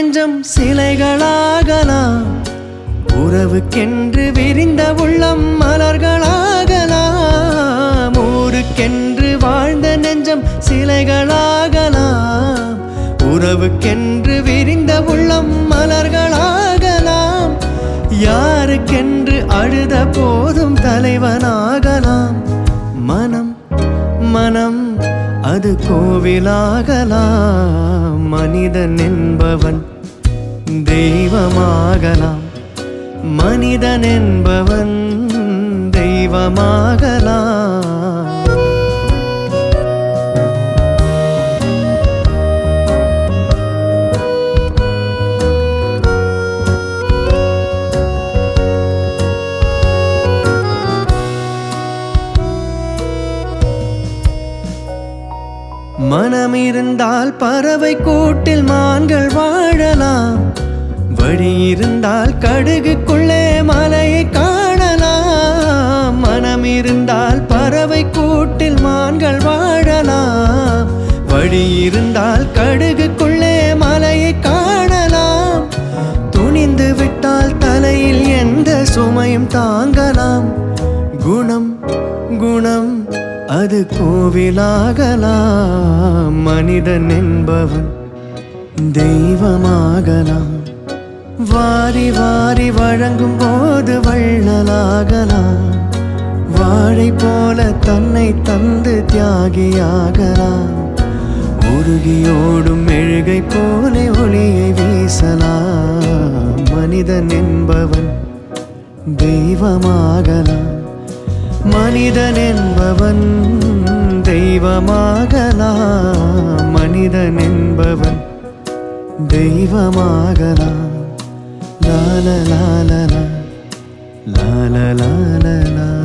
நெஞ்சம் சிலைகளாகலாம் உறவுக்கென்று விரிந்த உள்ளம் மலர்களாகலாம் ஊருக்கென்று வாழ்ந்த நெஞ்சம் சிலைகளாகலாம் உறவுக்கென்று விரிந்த உள்ளம் மலர்களாகலாம் யாருக்கென்று அழுத போதும் தலைவனாகலாம் மனம் மனம் அது கோவிலாகலாம் மனிதன் என்பவன் தெய்வமாகலாம் மனிதன் என்பவன் தெய்வமாகலாம் மனம் இருந்தால் பறவை கூட்டில் மான்கள் வாழலாம் வழி இருந்தால் கடுகுக்குள்ளே மலையை காணலாம் மனம் இருந்தால் பறவை கூட்டில் மான்கள் வாழலாம் வழி இருந்தால் கடுகுக்குள்ளே மலையை காணலாம் துணிந்து விட்டால் தலையில் எந்த சுமையும் தாங்கலாம் குணம் குணம் அது கோவிலாகலாம் மனிதன் என்பவன் தெய்வமாகலாம் வாரி வாரி வழங்கும் போது வள்ளலாகலாம் வாழை போல தன்னை தந்து தியாகியாகலாம் உருகியோடும் மெழுகை போல ஒளியை வீசலாம் மனிதன் என்பவன் தெய்வமாகலாம் மனிதன் என்பவன் தெய்வமாகலாம் மனிதன் என்பவன் தெய்வமாகலாம் லால லால லா லால லால லா